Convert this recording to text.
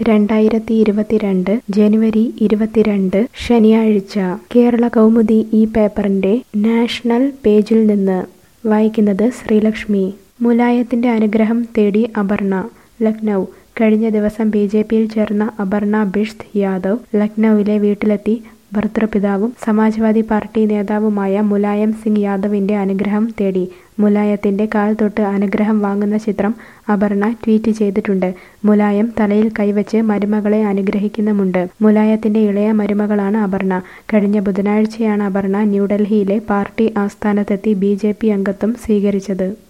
രണ്ടായിരത്തി ഇരുപത്തിരണ്ട് ജനുവരി ഇരുപത്തിരണ്ട് ശനിയാഴ്ച കേരള കൗമുദി ഈ പേപ്പറിന്റെ നാഷണൽ പേജിൽ നിന്ന് വായിക്കുന്നത് ശ്രീലക്ഷ്മി മുലായത്തിന്റെ അനുഗ്രഹം തേടി അപർണ ലക്നൗ കഴിഞ്ഞ ദിവസം ബി ജെ പിയിൽ ചേർന്ന അപർണ ബിഷ്ത് യാദവ് ലക്നൌവിലെ വീട്ടിലെത്തി ഭർതൃപിതാവും സമാജ്വാദി പാർട്ടി നേതാവുമായ മുലായം സിംഗ് യാദവിന്റെ അനുഗ്രഹം തേടി മുലായത്തിന്റെ കാൽ തൊട്ട് അനുഗ്രഹം വാങ്ങുന്ന ചിത്രം അപർണ ട്വീറ്റ് ചെയ്തിട്ടുണ്ട് മുലായം തലയിൽ കൈവച്ച് മരുമകളെ അനുഗ്രഹിക്കുന്നുമുണ്ട് മുലായത്തിന്റെ ഇളയ മരുമകളാണ് അപർണ കഴിഞ്ഞ ബുധനാഴ്ചയാണ് അപർണ ന്യൂഡൽഹിയിലെ പാർട്ടി ആസ്ഥാനത്തെത്തി ബി ജെ പി അംഗത്വം സ്വീകരിച്ചത്